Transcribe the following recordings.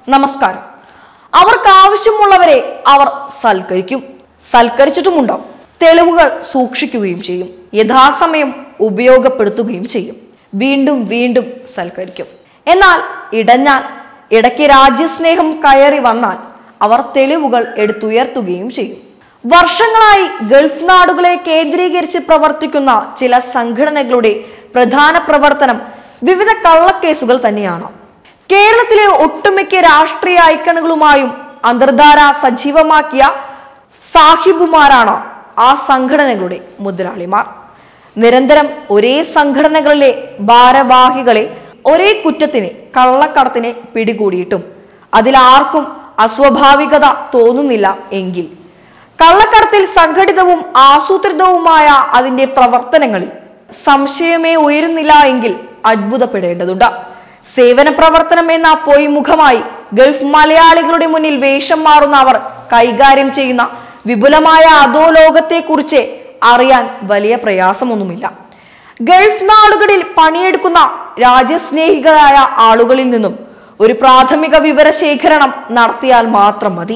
നമസ്കാരം അവർക്ക് ആവശ്യമുള്ളവരെ അവർ സൽക്കരിക്കും സൽക്കരിച്ചിട്ടുമുണ്ടോ തെളിവുകൾ സൂക്ഷിക്കുകയും ചെയ്യും യഥാസമയം ഉപയോഗപ്പെടുത്തുകയും ചെയ്യും വീണ്ടും വീണ്ടും സൽക്കരിക്കും എന്നാൽ ഇടഞ്ഞാൽ ഇടയ്ക്ക് രാജ്യസ്നേഹം കയറി വന്നാൽ അവർ തെളിവുകൾ എടുത്തുയർത്തുകയും ചെയ്യും വർഷങ്ങളായി ഗൾഫ് നാടുകളെ കേന്ദ്രീകരിച്ച് പ്രവർത്തിക്കുന്ന ചില സംഘടനകളുടെ പ്രധാന പ്രവർത്തനം വിവിധ കള്ളക്കേസുകൾ തന്നെയാണ് കേരളത്തിലെ ഒട്ടുമിക്ക രാഷ്ട്രീയ ഐക്കണുകളുമായും അന്തർധാര സജീവമാക്കിയ സാഹിബുമാരാണ് ആ സംഘടനകളുടെ മുതലാളിമാർ നിരന്തരം ഒരേ സംഘടനകളിലെ ഭാരവാഹികളെ ഒരേ കുറ്റത്തിന് കള്ളക്കടത്തിന് പിടികൂടിയിട്ടും അതിലാർക്കും അസ്വാഭാവികത തോന്നുന്നില്ല എങ്കിൽ കള്ളക്കടത്തിൽ സംഘടിതവും ആസൂത്രിതവുമായ അതിന്റെ പ്രവർത്തനങ്ങളിൽ സംശയമേ ഉയരുന്നില്ല എങ്കിൽ അത്ഭുതപ്പെടേണ്ടതുണ്ട് സേവന പ്രവർത്തനം എന്ന പൊയ്മുഖമായി ഗൾഫ് മലയാളികളുടെ മുന്നിൽ വേഷം മാറുന്ന അവർ കൈകാര്യം ചെയ്യുന്ന വിപുലമായ അധോലോകത്തെക്കുറിച്ച് അറിയാൻ വലിയ പ്രയാസമൊന്നുമില്ല ഗൾഫ് നാടുകളിൽ പണിയെടുക്കുന്ന രാജ്യസ്നേഹികളായ ആളുകളിൽ നിന്നും ഒരു പ്രാഥമിക വിവരശേഖരണം നടത്തിയാൽ മാത്രം മതി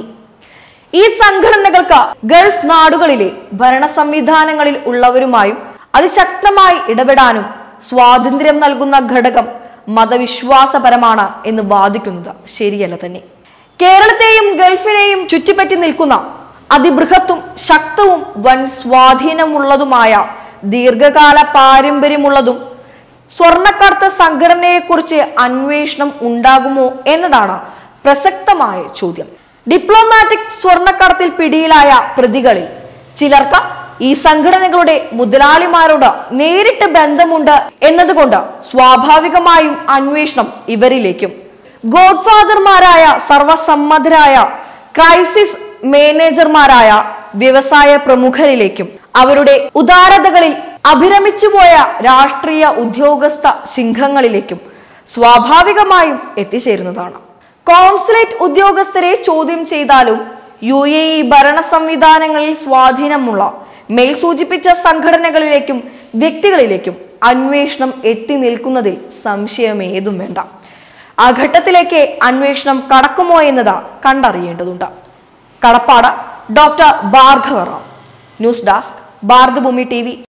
ഈ സംഘടനകൾക്ക് ഗൾഫ് നാടുകളിലെ ഭരണ സംവിധാനങ്ങളിൽ ഉള്ളവരുമായും അതിശക്തമായി ഇടപെടാനും സ്വാതന്ത്ര്യം നൽകുന്ന ഘടകം മതവിശ്വാസപരമാണ് എന്ന് വാദിക്കുന്നത് ശരിയല്ല തന്നെ കേരളത്തെയും ഗൾഫിനെയും ചുറ്റിപ്പറ്റി നിൽക്കുന്ന അതിബൃഹത്തും ശക്തവും വൻ സ്വാധീനമുള്ളതുമായ ദീർഘകാല പാരമ്പര്യമുള്ളതും സ്വർണ്ണക്കടത്ത സംഘടനയെക്കുറിച്ച് അന്വേഷണം ഉണ്ടാകുമോ എന്നതാണ് പ്രസക്തമായ ചോദ്യം ഡിപ്ലോമാറ്റിക് സ്വർണ്ണക്കടത്തിൽ പിടിയിലായ പ്രതികളിൽ ചിലർക്ക് ഈ സംഘടനകളുടെ മുതലാളിമാരോട് നേരിട്ട് ബന്ധമുണ്ട് എന്നതുകൊണ്ട് സ്വാഭാവികമായും അന്വേഷണം ഇവരിലേക്കും ഗോഡ്ഫാദർമാരായ സർവസമ്മതരായ ക്രൈസിസ് മാനേജർമാരായ വ്യവസായ പ്രമുഖരിലേക്കും അവരുടെ ഉദാരതകളിൽ അഭിരമിച്ചുപോയ രാഷ്ട്രീയ ഉദ്യോഗസ്ഥ സിംഹങ്ങളിലേക്കും സ്വാഭാവികമായും എത്തിച്ചേരുന്നതാണ് കോൺസുലേറ്റ് ഉദ്യോഗസ്ഥരെ ചോദ്യം ചെയ്താലും യു എ ഇ ഭരണ സംവിധാനങ്ങളിൽ സ്വാധീനമുള്ള മേൽ സൂചിപ്പിച്ച സംഘടനകളിലേക്കും വ്യക്തികളിലേക്കും അന്വേഷണം എത്തി നിൽക്കുന്നതിൽ സംശയമേതും വേണ്ട ആ ഘട്ടത്തിലേക്ക് അന്വേഷണം കടക്കുമോ എന്നത് കണ്ടറിയേണ്ടതുണ്ട് കടപ്പാട് doctor Bhargava Ram news desk Bharathabhoomi T